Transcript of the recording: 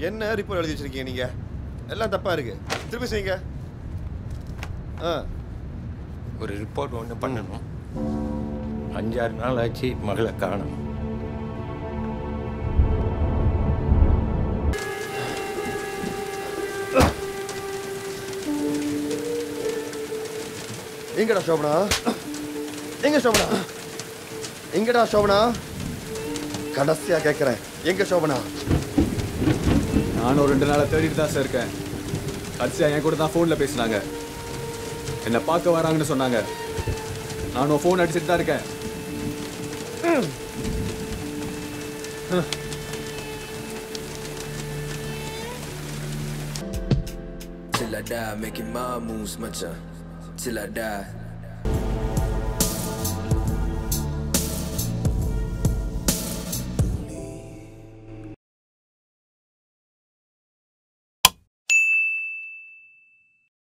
என்ன ரிப்போர்ட் எழுதி வச்சிருக்கீங்க நீங்க எல்லாம் தப்பா இருக்கு திருப்பி செய்யுங்க ஆ ஒரு ரிப்போர்ட் ஒன்று பண்ணணும் அஞ்சாறு நாள் ஆச்சு மகளை காணும் எங்கடா சோபனா எங்க சோபனா எங்கடா சோபனா கடைசியா கேட்குறேன் எங்க சோபனா நானும் ரெண்டு நாளா தேடிட்டு தான் சார் இருக்கேன் கடைசியா என் கூட தான் ஃபோனில் பேசினாங்க என்னை பார்க்க வராங்கன்னு சொன்னாங்க நானும் ஃபோன் அடிச்சுட்டு தான் இருக்கேன் Till I die, making my moves, macha. Till I die.